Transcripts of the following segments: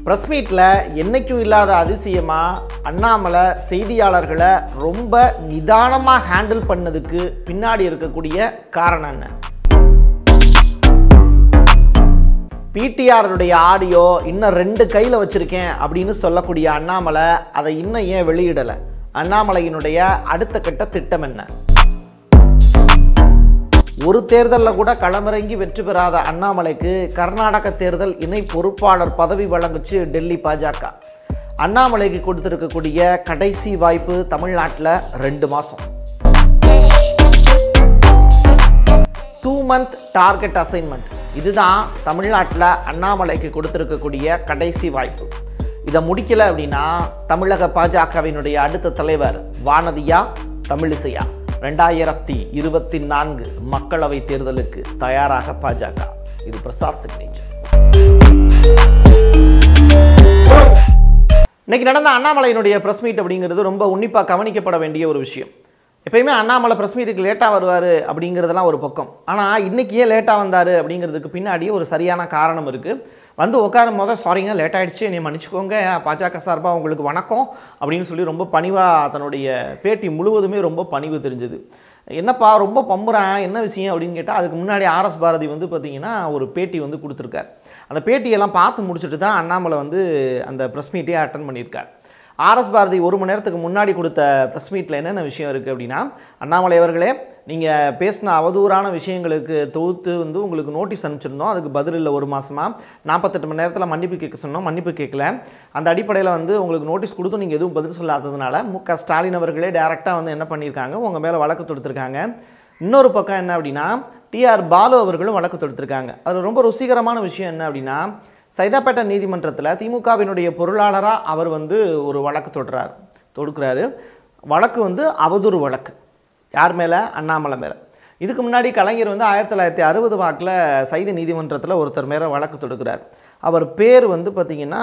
press மீட்டில் என்னைக்கும் இல்லாத அதிசயமாக அண்ணாமலை செய்தியாளர்களை ரொம்ப நிதானமாக ஹேண்டில் பண்ணதுக்கு பின்னாடி இருக்கக்கூடிய காரணம் என்ன பிடிஆருடைய ஆடியோ இன்னும் ரெண்டு கையில் வச்சுருக்கேன் அப்படின்னு சொல்லக்கூடிய அண்ணாமலை அதை இன்னும் ஏன் வெளியிடலை அண்ணாமலையினுடைய அடுத்த கட்ட திட்டம் என்ன ஒரு தேர்தலில் கூட களமிறங்கி வெற்றி பெறாத அண்ணாமலைக்கு கர்நாடக தேர்தல் இணை பொறுப்பாளர் பதவி வழங்குச்சு டெல்லி பாஜக அண்ணாமலைக்கு கொடுத்துருக்கக்கூடிய கடைசி வாய்ப்பு தமிழ்நாட்டில் ரெண்டு மாதம் டூ மந்த் டார்கெட் அசைன்மெண்ட் இதுதான் தமிழ்நாட்டில் அண்ணாமலைக்கு கொடுத்துருக்கக்கூடிய கடைசி வாய்ப்பு இதை முடிக்கலை அப்படின்னா தமிழக பாஜகவினுடைய அடுத்த தலைவர் வானதியா தமிழிசையா ரெண்டாயிரத்தி இருபத்தி நான்கு மக்களவை தேர்தலுக்கு தயாராக பாஜக இது பிரசாத் சிக்னேச்சர் இன்னைக்கு நடந்த அண்ணாமலையினுடைய ப்ரெஸ் மீட் அப்படிங்கிறது ரொம்ப உன்னிப்பாக கவனிக்கப்பட வேண்டிய ஒரு விஷயம் எப்பயுமே அண்ணாமலை ப்ரெஸ் மீட்டுக்கு லேட்டாக வருவார் அப்படிங்கிறதெல்லாம் ஒரு பக்கம் ஆனால் இன்றைக்கி ஏன் லேட்டாக வந்தார் அப்படிங்கிறதுக்கு பின்னாடி ஒரு சரியான காரணம் இருக்குது வந்து உட்காரும் போது சாரிங்க லேட் ஆகிடுச்சு நீ மன்னிச்சுக்கோங்க பாஜக சார்பாக உங்களுக்கு வணக்கம் அப்படின்னு சொல்லி ரொம்ப பணிவாக தன்னுடைய பேட்டி முழுவதுமே ரொம்ப பணிவு தெரிஞ்சுது என்னப்பா ரொம்ப பம்புறேன் என்ன விஷயம் அப்படின்னு கேட்டால் அதுக்கு முன்னாடி ஆர்எஸ் பாரதி வந்து பார்த்திங்கன்னா ஒரு பேட்டி வந்து கொடுத்துருக்கார் அந்த பேட்டியெல்லாம் பார்த்து முடிச்சுட்டு தான் அண்ணாமலை வந்து அந்த ப்ரெஸ் மீட்டே அட்டன் பண்ணியிருக்கார் ஆர்எஸ் பாரதி ஒரு மணி நேரத்துக்கு முன்னாடி கொடுத்த ப்ரெஸ் மீட்டில் என்னென்ன விஷயம் இருக்குது அப்படின்னா அண்ணாமலை அவர்களே நீங்கள் பேசின அவதூறான விஷயங்களுக்கு தொகுத்து வந்து உங்களுக்கு நோட்டீஸ் அனுப்பிச்சிருந்தோம் அதுக்கு பதில் இல்லை ஒரு மாதமாக நாற்பத்தெட்டு மணி நேரத்தில் மன்னிப்பு கேட்க சொன்னோம் மன்னிப்பு கேட்கல அந்த அடிப்படையில் வந்து உங்களுக்கு நோட்டீஸ் கொடுத்து நீங்கள் எதுவும் பதில் சொல்லாததுனால மு க ஸ்டாலின் அவர்களே டேரெக்டாக வந்து என்ன பண்ணியிருக்காங்க உங்கள் மேலே வழக்கு தொடுத்துருக்காங்க இன்னொரு பக்கம் என்ன அப்படின்னா டிஆர் பாலு அவர்களும் வழக்கு தொடுத்திருக்காங்க அதில் ரொம்ப ருசிகரமான விஷயம் என்ன அப்படின்னா சைதாப்பேட்டை நீதிமன்றத்தில் திமுகவினுடைய பொருளாளராக அவர் வந்து ஒரு வழக்கு தொடுறார் தொடுக்கிறாரு வழக்கு வந்து அவதூறு வழக்கு யார் மேலே அண்ணாமலை மேலே இதுக்கு முன்னாடி கலைஞர் வந்து ஆயிரத்தி தொள்ளாயிரத்தி அறுபது வாக்கில் சைத நீதிமன்றத்தில் ஒருத்தர் மேலே வழக்கு தொடுக்கிறார் அவர் பேர் வந்து பார்த்திங்கன்னா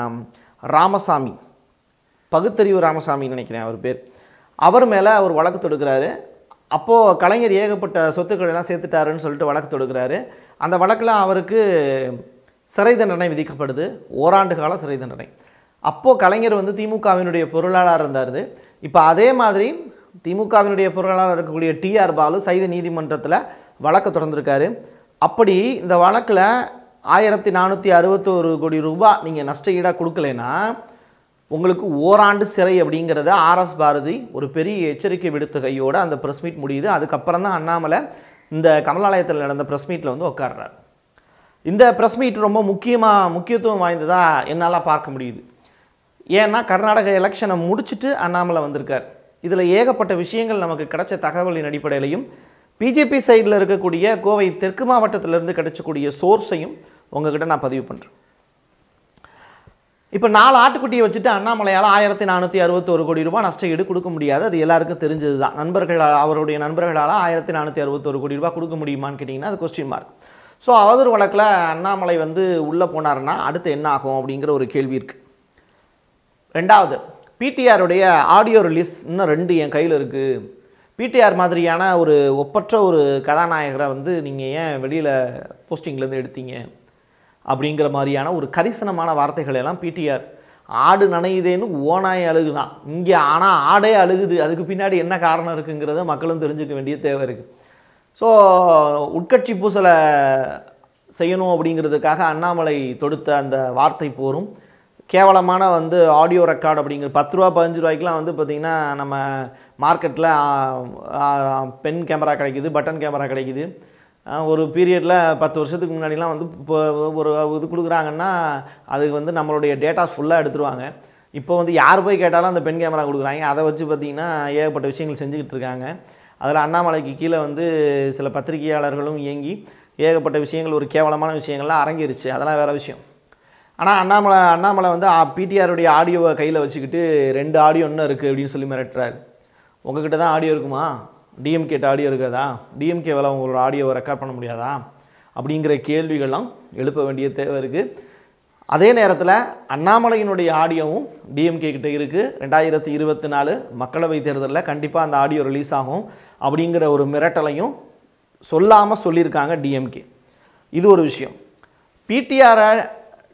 ராமசாமி பகுத்தறிவு ராமசாமின்னு நினைக்கிறேன் அவர் பேர் அவர் மேலே அவர் வழக்கு தொடுக்கிறாரு அப்போது கலைஞர் ஏகப்பட்ட சொத்துக்கள் எல்லாம் சேர்த்துட்டாருன்னு சொல்லிட்டு வழக்கு தொடுக்கிறாரு அந்த வழக்கில் அவருக்கு சிறை தண்டனை விதிக்கப்படுது ஓராண்டு கால சிறை தண்டனை அப்போது கலைஞர் வந்து திமுகவினுடைய பொருளாளர் இருந்தார் இப்போ அதே மாதிரி திமுகவினுடைய பொருளாளர் இருக்கக்கூடிய டிஆர் பாலு சைத நீதிமன்றத்தில் வழக்கு தொடர்ந்துருக்காரு அப்படி இந்த வழக்கில் ஆயிரத்தி நானூற்றி அறுபத்தோரு கோடி ரூபாய் நீங்கள் நஷ்ட ஈடாக கொடுக்கலைன்னா உங்களுக்கு ஓராண்டு சிறை அப்படிங்கிறத ஆர்எஸ் பாரதி ஒரு பெரிய எச்சரிக்கை விடுத்த கையோடு அந்த ப்ரெஸ் மீட் முடியுது அதுக்கப்புறம் தான் அண்ணாமலை இந்த கமலாலயத்தில் நடந்த ப்ரெஸ் மீட்டில் வந்து உட்கார்றார் இந்த ப்ரெஸ் மீட் ரொம்ப முக்கியமாக முக்கியத்துவம் வாய்ந்ததாக என்னால் பார்க்க முடியுது ஏன்னா கர்நாடக எலெக்ஷனை முடிச்சுட்டு அண்ணாமலை வந்திருக்கார் இதில் ஏகப்பட்ட விஷயங்கள் நமக்கு கிடைச்ச தகவலின் அடிப்படையிலையும் பிஜேபி சைடில் இருக்கக்கூடிய கோவை தெற்கு மாவட்டத்திலிருந்து கிடைச்சக்கூடிய சோர்ஸையும் உங்ககிட்ட நான் பதிவு பண்ணுறேன் இப்போ நாலு ஆட்டுக்குட்டியை வச்சுட்டு அண்ணாமலையால் ஆயிரத்தி நானூற்றி அறுபத்தோரு கோடி ரூபாய் நஷ்ட ஈடு கொடுக்க முடியாது அது எல்லாருக்கும் தெரிஞ்சது தான் நண்பர்கள் அவருடைய நண்பர்களால் ஆயிரத்தி நானூற்றி அறுபத்தோரு கோடி ரூபாய் கொடுக்க முடியுமான்னு கேட்டிங்கன்னா அது கொஸ்டின் மார்க் ஸோ அவதூறு வழக்கில் அண்ணாமலை வந்து உள்ளே போனாருன்னா அடுத்து என்ன ஆகும் அப்படிங்கிற ஒரு கேள்வி இருக்குது ரெண்டாவது பிடிஆருடைய ஆடியோ ரிலீஸ் இன்னும் ரெண்டு என் கையில் இருக்குது பிடிஆர் மாதிரியான ஒரு ஒப்பற்ற ஒரு கதாநாயகரை வந்து நீங்கள் ஏன் வெளியில் போஸ்டிங்லேருந்து எடுத்தீங்க அப்படிங்கிற மாதிரியான ஒரு கரிசனமான வார்த்தைகள் எல்லாம் பிடிஆர் ஆடு நனையுதேன்னு ஓனாய் அழுகுதான் இங்கே ஆனால் ஆடே அழுகுது அதுக்கு பின்னாடி என்ன காரணம் இருக்குங்கிறத மக்களும் தெரிஞ்சுக்க வேண்டிய தேவை இருக்குது ஸோ உட்கட்சி பூசலை செய்யணும் அப்படிங்கிறதுக்காக அண்ணாமலை தொடுத்த அந்த வார்த்தை போரும் கேவலமான வந்து ஆடியோ ரெக்கார்டு அப்படிங்கிற பத்து ரூபா பதினஞ்சு ரூபாய்க்குலாம் வந்து பார்த்திங்கன்னா நம்ம மார்க்கெட்டில் பென் கேமரா கிடைக்குது பட்டன் கேமரா கிடைக்குது ஆ, ஒரு பீரியடில் பத்து வருஷத்துக்கு முன்னாடிலாம் வந்து இப்போ ஒரு இது கொடுக்குறாங்கன்னா அதுக்கு வந்து நம்மளுடைய டேட்டாஸ் ஃபுல்லாக எடுத்துருவாங்க இப்போ வந்து யார் போய் கேட்டாலும் அந்த பென் கேமரா கொடுக்குறாங்க அதை வச்சு பார்த்திங்கன்னா ஏகப்பட்ட விஷயங்கள் செஞ்சுக்கிட்டு இருக்காங்க அதில் அண்ணாமலைக்கு கீழே வந்து சில பத்திரிகையாளர்களும் இயங்கி ஏகப்பட்ட விஷயங்கள் ஒரு கேவலமான விஷயங்கள்லாம் அரங்கிருச்சு அதெல்லாம் வேறு விஷயம் ஆனால் அண்ணாமலை அண்ணாமலை வந்து பிடிஆருடைய ஆடியோவை கையில் வச்சுக்கிட்டு ரெண்டு ஆடியோ இன்னும் இருக்குது அப்படின்னு சொல்லி மிரட்டுறாரு உங்ககிட்ட தான் ஆடியோ இருக்குமா டிஎம்கேட்ட ஆடியோ இருக்காதா டிஎம்கேவால் உங்களோட ஆடியோவை ரெக்கார்ட் பண்ண முடியாதா அப்படிங்கிற கேள்விகள்லாம் எழுப்ப வேண்டிய தேவை இருக்குது அதே நேரத்தில் அண்ணாமலையினுடைய ஆடியோவும் டிஎம்கே கிட்ட இருக்குது ரெண்டாயிரத்தி இருபத்தி நாலு மக்களவை தேர்தலில் கண்டிப்பாக அந்த ஆடியோ ரிலீஸ் ஆகும் அப்படிங்கிற ஒரு மிரட்டலையும் சொல்லாமல் சொல்லியிருக்காங்க டிஎம்கே இது ஒரு விஷயம் பிடிஆரை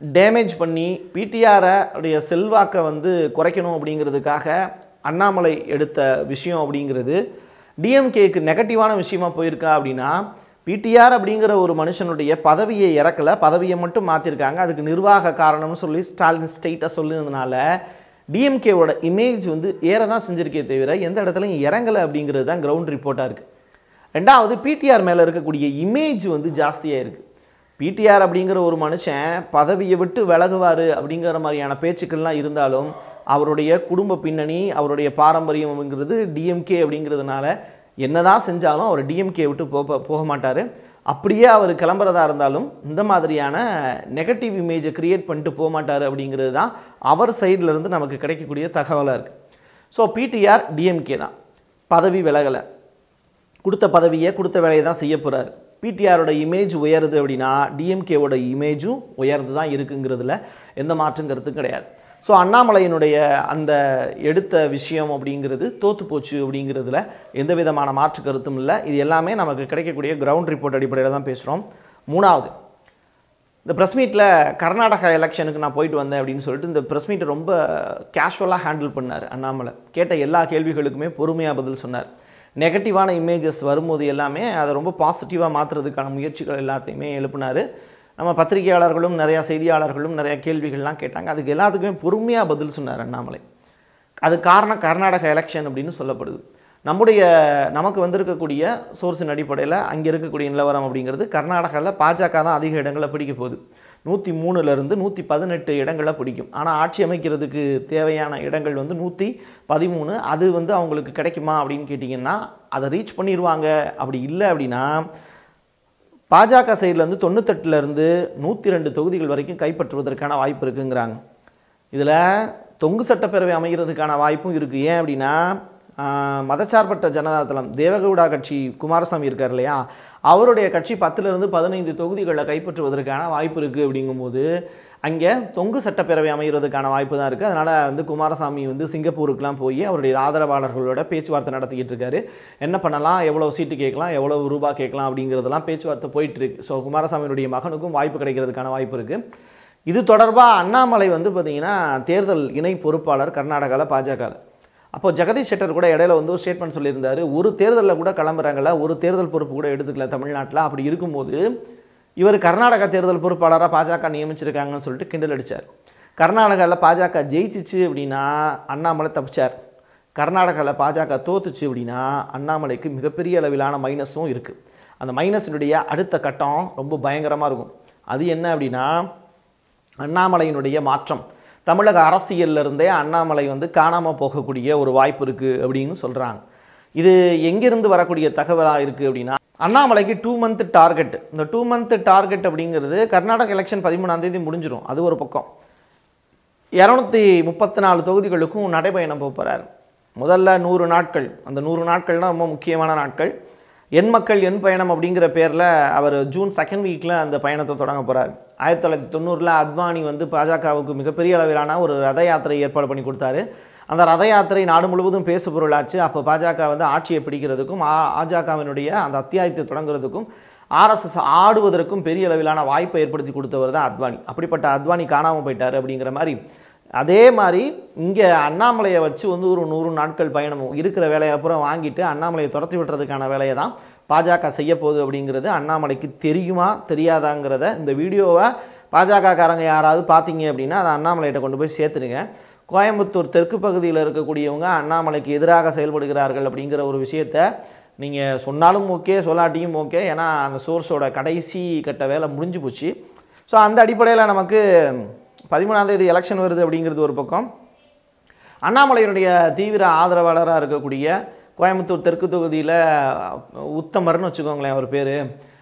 டேமேஜ் பண்ணி பிடிஆரை உடைய செல்வாக்கை வந்து குறைக்கணும் அப்படிங்கிறதுக்காக அண்ணாமலை எடுத்த விஷயம் அப்படிங்கிறது டிஎம்கேக்கு நெகட்டிவான விஷயமா போயிருக்கா அப்படின்னா பிடிஆர் அப்படிங்கிற ஒரு மனுஷனுடைய பதவியை இறக்கல பதவியை மட்டும் மாற்றிருக்காங்க அதுக்கு நிர்வாக காரணம்னு சொல்லி ஸ்டாலின் ஸ்டேட்டாக சொல்லுனதுனால டிஎம்கேவோட இமேஜ் வந்து ஏற தான் செஞ்சிருக்கே தவிர எந்த இடத்துலையும் இறங்கலை அப்படிங்கிறது தான் கிரவுண்ட் ரிப்போர்ட்டாக இருக்குது ரெண்டாவது பிடிஆர் மேலே இருக்கக்கூடிய இமேஜ் வந்து ஜாஸ்தியாக இருக்குது பிடிஆர் அப்படிங்கிற ஒரு மனுஷன் பதவியை விட்டு விலகுவார் அப்படிங்கிற மாதிரியான பேச்சுக்கள்லாம் இருந்தாலும் அவருடைய குடும்ப பின்னணி அவருடைய பாரம்பரியம் அப்படிங்கிறது டிஎம்கே அப்படிங்கிறதுனால என்னதான் செஞ்சாலும் அவர் டிஎம்கே விட்டு போக போக மாட்டார் அப்படியே அவர் கிளம்புறதா இருந்தாலும் இந்த மாதிரியான நெகட்டிவ் இமேஜை கிரியேட் பண்ணிட்டு போக மாட்டார் அப்படிங்கிறது தான் அவர் சைடுல இருந்து நமக்கு கிடைக்கக்கூடிய தகவலாக இருக்குது ஸோ பிடிஆர் டிஎம்கே தான் பதவி விலகலை கொடுத்த பதவியை கொடுத்த வேலையை தான் செய்ய போகிறார் பிடிஆரோட இமேஜ் உயருது அப்படின்னா டிஎம்கேவோட இமேஜும் உயர்ந்து தான் இருக்குங்கிறதுல எந்த மாற்றும் கருத்தும் கிடையாது ஸோ அண்ணாமலையினுடைய அந்த எடுத்த விஷயம் அப்படிங்கிறது தோத்து போச்சு அப்படிங்கிறதுல எந்த விதமான மாற்று கருத்தும் இல்லை இது எல்லாமே நமக்கு கிடைக்கக்கூடிய கிரவுண்ட் ரிப்போர்ட் அடிப்படையில் தான் பேசுகிறோம் மூணாவது இந்த ப்ரெஸ் மீட்டில் கர்நாடகா எலெக்ஷனுக்கு நான் போயிட்டு வந்தேன் அப்படின்னு சொல்லிட்டு இந்த ப்ரெஸ் மீட்டை ரொம்ப கேஷுவலாக ஹேண்டில் பண்ணார் அண்ணாமலை கேட்ட எல்லா கேள்விகளுக்குமே பொறுமையாக பதில் சொன்னார் நெகட்டிவான இமேஜஸ் வரும்போது எல்லாமே அதை ரொம்ப பாசிட்டிவாக மாற்றுறதுக்கான முயற்சிகள் எல்லாத்தையுமே எழுப்பினார் நம்ம பத்திரிகையாளர்களும் நிறையா செய்தியாளர்களும் நிறையா கேள்விகள்லாம் கேட்டாங்க அதுக்கு எல்லாத்துக்குமே பொறுமையாக பதில் சொன்னார் அண்ணாமலை அது காரணம் கர்நாடக எலெக்ஷன் அப்படின்னு சொல்லப்படுது நம்முடைய நமக்கு வந்திருக்கக்கூடிய சோர்ஸின் அடிப்படையில் அங்கே இருக்கக்கூடிய நிலவரம் அப்படிங்கிறது கர்நாடகாவில் பாஜக தான் அதிக இடங்களை பிடிக்க போகுது நூற்றி மூணுலேருந்து நூற்றி பதினெட்டு இடங்களை பிடிக்கும் ஆனால் ஆட்சி அமைக்கிறதுக்கு தேவையான இடங்கள் வந்து நூற்றி பதிமூணு அது வந்து அவங்களுக்கு கிடைக்குமா அப்படின்னு கேட்டிங்கன்னா அதை ரீச் பண்ணிடுவாங்க அப்படி இல்லை அப்படின்னா பாஜக சைட்லேருந்து தொண்ணூத்தெட்டுலேருந்து நூற்றி ரெண்டு தொகுதிகள் வரைக்கும் கைப்பற்றுவதற்கான வாய்ப்பு இருக்குங்கிறாங்க இதில் தொங்கு சட்டப்பேரவை அமைகிறதுக்கான வாய்ப்பும் இருக்குது ஏன் அப்படின்னா ஆஹ், மதச்சார்பற்ற ஜனதாதளம் தேவகவுடா கட்சி குமாரசாமி இருக்கார் இல்லையா அவருடைய கட்சி பத்துலேருந்து பதினைந்து தொகுதிகளை கைப்பற்றுவதற்கான வாய்ப்பு இருக்குது அப்படிங்கும்போது அங்கே தொங்கு சட்டப்பேரவை அமைகிறதுக்கான வாய்ப்பு தான் இருக்குது அதனால் வந்து குமாரசாமி வந்து சிங்கப்பூருக்குலாம் போய் அவருடைய ஆதரவாளர்களோட பேச்சுவார்த்தை நடத்திக்கிட்டு இருக்காரு என்ன பண்ணலாம் எவ்வளோ சீட்டு கேட்கலாம் எவ்வளோ ரூபா கேட்கலாம் அப்படிங்கிறதெல்லாம் பேச்சுவார்த்தை போயிட்டு இருக்கு ஸோ குமாரசாமியினுடைய மகனுக்கும் வாய்ப்பு கிடைக்கிறதுக்கான வாய்ப்பு இருக்குது இது தொடர்பாக அண்ணாமலை வந்து பார்த்தீங்கன்னா தேர்தல் இணை பொறுப்பாளர் கர்நாடகாவில் பாஜக அப்போ ஜெகதீஷ் ஷெட்டர் கூட இடையில வந்து ஒரு ஸ்டேட்மெண்ட் சொல்லியிருந்தாரு ஒரு தேர்தலில் கூட கிளம்புறாங்கல்ல ஒரு தேர்தல் பொறுப்பு கூட எடுத்துக்கல தமிழ்நாட்டில் அப்படி இருக்கும்போது இவர் கர்நாடகா தேர்தல் பொறுப்பாளராக பாஜக நியமிச்சிருக்காங்கன்னு சொல்லிட்டு கிண்டல் அடிச்சார் கர்நாடகாவில் பாஜக ஜெயிச்சிச்சு அப்படின்னா அண்ணாமலை தப்பிச்சார் கர்நாடகாவில் பாஜக தோத்துச்சு அப்படின்னா அண்ணாமலைக்கு மிகப்பெரிய அளவிலான மைனஸும் இருக்குது அந்த மைனஸினுடைய அடுத்த கட்டம் ரொம்ப பயங்கரமாக இருக்கும் அது என்ன அப்படின்னா அண்ணாமலையினுடைய மாற்றம் தமிழக அரசியல்ல இருந்தே அண்ணாமலை வந்து காணாமல் போகக்கூடிய ஒரு வாய்ப்பு இருக்குது அப்படின்னு சொல்கிறாங்க இது எங்கிருந்து வரக்கூடிய தகவலாக இருக்குது அப்படின்னா அண்ணாமலைக்கு டூ மந்த் டார்கெட் இந்த டூ மந்த் டார்கெட் அப்படிங்கிறது கர்நாடக எலெக்ஷன் பதிமூணாம் தேதி முடிஞ்சிடும் அது ஒரு பக்கம் இரநூத்தி முப்பத்தி நாலு தொகுதிகளுக்கும் நடைபயணம் போக போகிறார் முதல்ல நூறு நாட்கள் அந்த நூறு நாட்கள் தான் ரொம்ப முக்கியமான நாட்கள் என் மக்கள் என் பயணம் அப்படிங்கிற பேரில் அவர் ஜூன் செகண்ட் வீக்கில் அந்த பயணத்தை தொடங்க போகிறார் ஆயிரத்தி தொள்ளாயிரத்தி தொண்ணூறில் அத்வானி வந்து பாஜகவுக்கு மிகப்பெரிய அளவிலான ஒரு ரத யாத்திரை ஏற்பாடு பண்ணி கொடுத்தாரு அந்த ரத யாத்திரை நாடு முழுவதும் பேசு பொருளாச்சு அப்போ பாஜக வந்து ஆட்சியை பிடிக்கிறதுக்கும் ஆ பாஜகவினுடைய அந்த அத்தியாயத்தை தொடங்குறதுக்கும் ஆர்எஸ்எஸ் ஆடுவதற்கும் பெரிய அளவிலான வாய்ப்பை ஏற்படுத்தி கொடுத்தவர் தான் அத்வானி அப்படிப்பட்ட அத்வானி காணாமல் போயிட்டார் அப்படிங்கிற மாதிரி அதே மாதிரி இங்கே அண்ணாமலையை வச்சு வந்து ஒரு நூறு நாட்கள் பயணம் இருக்கிற வேலையை அப்புறம் வாங்கிட்டு அண்ணாமலையை துரத்தி விட்டுறதுக்கான வேலையை தான் பாஜக செய்ய போகுது அப்படிங்கிறது அண்ணாமலைக்கு தெரியுமா தெரியாதாங்கிறத இந்த வீடியோவை பாஜகக்காரங்க யாராவது பார்த்தீங்க அப்படின்னா அதை அண்ணாமலையிட்ட கொண்டு போய் சேர்த்துடுங்க கோயம்புத்தூர் தெற்கு பகுதியில் இருக்கக்கூடியவங்க அண்ணாமலைக்கு எதிராக செயல்படுகிறார்கள் அப்படிங்கிற ஒரு விஷயத்தை நீங்கள் சொன்னாலும் ஓகே சொல்லாட்டியும் ஓகே ஏன்னா அந்த சோர்ஸோட கடைசி கட்ட வேலை முடிஞ்சு போச்சு ஸோ அந்த அடிப்படையில் நமக்கு பதிமூணாம் தேதி எலெக்ஷன் வருது அப்படிங்கிறது ஒரு பக்கம் அண்ணாமலையினுடைய தீவிர ஆதரவாளராக இருக்கக்கூடிய கோயம்புத்தூர் தெற்கு தொகுதியில் உத்தமர்னு வச்சுக்கோங்களேன் அவர் பேர்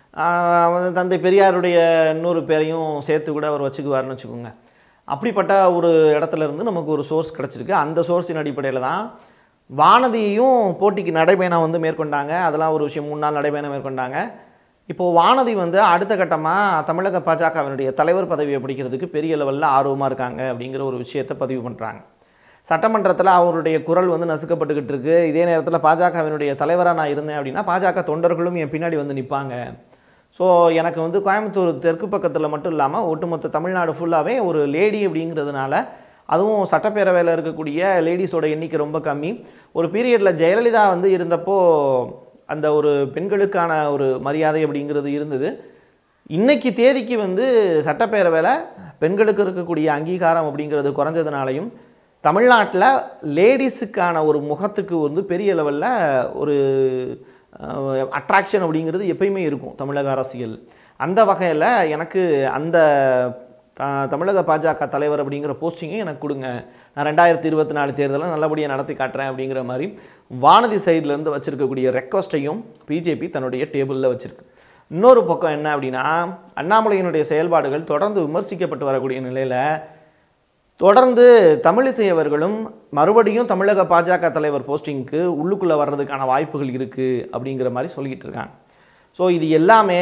தந்தை பெரியாருடைய இன்னொரு பேரையும் சேர்த்து கூட அவர் வச்சுக்குவார்னு வச்சுக்கோங்க அப்படிப்பட்ட ஒரு இடத்துல இருந்து நமக்கு ஒரு சோர்ஸ் கிடச்சிருக்கு அந்த சோர்ஸின் அடிப்படையில் தான் வானதியையும் போட்டிக்கு நடைபயணம் வந்து மேற்கொண்டாங்க அதெல்லாம் ஒரு விஷயம் மூணு நாள் நடைபயணம் மேற்கொண்டாங்க இப்போது வானதி வந்து அடுத்த கட்டமாக தமிழக பாஜகவினுடைய தலைவர் பதவியை பிடிக்கிறதுக்கு பெரிய லெவலில் ஆர்வமாக இருக்காங்க அப்படிங்கிற ஒரு விஷயத்தை பதிவு பண்ணுறாங்க சட்டமன்றத்தில் அவருடைய குரல் வந்து நசுக்கப்பட்டுக்கிட்டு இருக்கு இதே நேரத்தில் பாஜகவினுடைய தலைவராக நான் இருந்தேன் அப்படின்னா பாஜக தொண்டர்களும் என் பின்னாடி வந்து நிற்பாங்க ஸோ எனக்கு வந்து கோயம்புத்தூர் தெற்கு பக்கத்தில் மட்டும் இல்லாமல் ஒட்டுமொத்த தமிழ்நாடு ஃபுல்லாகவே ஒரு லேடி அப்படிங்கிறதுனால அதுவும் சட்டப்பேரவையில் இருக்கக்கூடிய லேடிஸோட எண்ணிக்கை ரொம்ப கம்மி ஒரு பீரியடில் ஜெயலலிதா வந்து இருந்தப்போ அந்த ஒரு பெண்களுக்கான ஒரு மரியாதை அப்படிங்கிறது இருந்தது இன்னைக்கு தேதிக்கு வந்து சட்டப்பேரவையில் பெண்களுக்கு இருக்கக்கூடிய அங்கீகாரம் அப்படிங்கிறது குறைஞ்சதுனாலையும் தமிழ்நாட்டில் லேடிஸுக்கான ஒரு முகத்துக்கு வந்து பெரிய லெவலில் ஒரு அட்ராக்ஷன் அப்படிங்கிறது எப்பயுமே இருக்கும் தமிழக அரசியல் அந்த வகையில் எனக்கு அந்த த- தமிழக பாஜக தலைவர் அப்படிங்கிற போஸ்டிங்கும் எனக்கு கொடுங்க நான் ரெண்டாயிரத்தி இருபத்தி நாலு தேர்தலை நல்லபடியாக நடத்தி காட்டுறேன் அப்படிங்கிற மாதிரி வானதி சைட்லேருந்து வச்சுருக்கக்கூடிய ரெக்வஸ்ட்டையும் பிஜேபி தன்னுடைய டேபிளில் வச்சுருக்கு இன்னொரு பக்கம் என்ன அப்படின்னா அண்ணாமலையினுடைய செயல்பாடுகள் தொடர்ந்து விமர்சிக்கப்பட்டு வரக்கூடிய நிலையில் தொடர்ந்து தமிழிசை அவர்களும் மறுபடியும் தமிழக பாஜக தலைவர் போஸ்டிங்க்கு உள்ளுக்குள்ளே வர்றதுக்கான வாய்ப்புகள் இருக்குது அப்படிங்கிற மாதிரி சொல்லிக்கிட்டு இருக்காங்க ஸோ இது எல்லாமே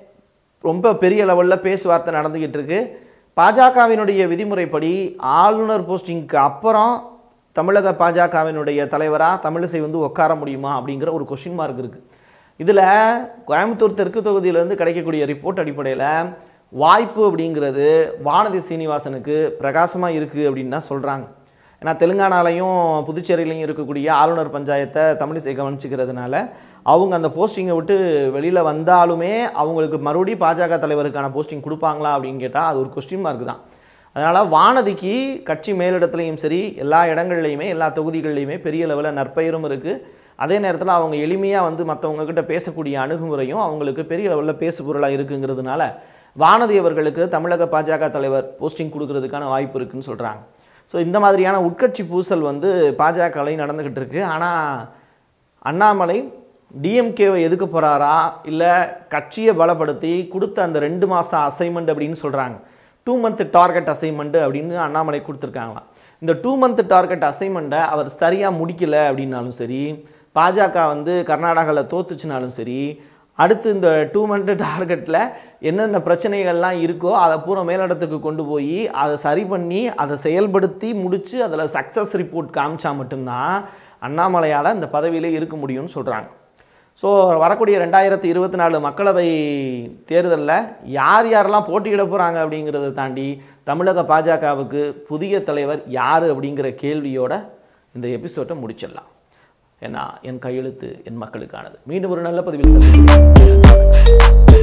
ரொம்ப பெரிய லெவலில் பேச்சுவார்த்தை நடந்துக்கிட்டு இருக்கு பாஜகவினுடைய விதிமுறைப்படி ஆளுநர் போஸ்டிங்க்கு அப்புறம் தமிழக பாஜகவினுடைய தலைவராக தமிழிசை வந்து உட்கார முடியுமா அப்படிங்கிற ஒரு கொஷின் மார்க் இருக்குது இதில் கோயம்புத்தூர் தெற்கு தொகுதியிலேருந்து கிடைக்கக்கூடிய ரிப்போர்ட் அடிப்படையில் வாய்ப்பு அப்படிங்கிறது வானதி சீனிவாசனுக்கு பிரகாசமாக இருக்குது அப்படின்னு தான் சொல்கிறாங்க ஏன்னா தெலுங்கானாலையும் புதுச்சேரியிலையும் இருக்கக்கூடிய ஆளுநர் பஞ்சாயத்தை தமிழிசை கவனிச்சுக்கிறதுனால அவங்க அந்த போஸ்டிங்கை விட்டு வெளியில் வந்தாலுமே அவங்களுக்கு மறுபடியும் பாஜக தலைவருக்கான போஸ்டிங் கொடுப்பாங்களா அப்படின்னு கேட்டால் அது ஒரு கொஸ்டின் மார்க் தான் அதனால் வானதிக்கு கட்சி மேலிடத்துலையும் சரி எல்லா இடங்கள்லையுமே எல்லா தொகுதிகள்லையுமே பெரிய லெவலில் நற்பெயரும் இருக்குது அதே நேரத்தில் அவங்க எளிமையாக வந்து மற்றவங்க கிட்ட பேசக்கூடிய அணுகுமுறையும் அவங்களுக்கு பெரிய லெவலில் பேசு பொருளாக இருக்குங்கிறதுனால வானதி அவர்களுக்கு தமிழக பாஜக தலைவர் போஸ்டிங் கொடுக்கறதுக்கான வாய்ப்பு இருக்குன்னு சொல்கிறாங்க ஸோ இந்த மாதிரியான உட்கட்சி பூசல் வந்து பாஜகலையும் நடந்துக்கிட்டு இருக்கு ஆனால் அண்ணாமலை டிஎம்கேவை எதுக்க போகிறாரா இல்லை கட்சியை பலப்படுத்தி கொடுத்த அந்த ரெண்டு மாதம் அசைன்மெண்ட் அப்படின்னு சொல்கிறாங்க டூ மந்த் டார்கெட் அசைன்மெண்ட் அப்படின்னு அண்ணாமலை கொடுத்துருக்காங்களாம் இந்த டூ மந்த் டார்கெட் அசைன்மெண்ட்டை அவர் சரியாக முடிக்கல அப்படின்னாலும் சரி பாஜக வந்து கர்நாடகாவில் தோத்துச்சுனாலும் சரி அடுத்து இந்த டூ மந்த் டார்கெட்டில் என்னென்ன பிரச்சனைகள்லாம் இருக்கோ அதை பூரா மேலிடத்துக்கு கொண்டு போய் அதை சரி பண்ணி அதை செயல்படுத்தி முடித்து அதில் சக்ஸஸ் ரிப்போர்ட் காமிச்சா மட்டும்தான் அண்ணாமலையால் இந்த பதவியிலே இருக்க முடியும்னு சொல்கிறாங்க ஸோ வரக்கூடிய ரெண்டாயிரத்தி இருபத்தி நாலு மக்களவை தேர்தலில் யார் யாரெல்லாம் போட்டியிட போகிறாங்க அப்படிங்கிறத தாண்டி தமிழக பாஜகவுக்கு புதிய தலைவர் யார் அப்படிங்கிற கேள்வியோட இந்த எபிசோட்டை முடிச்சிடலாம் ஏன்னா என் கையெழுத்து என் மக்களுக்கானது மீண்டும் ஒரு நல்ல பதிவில் சந்திக்கிறேன்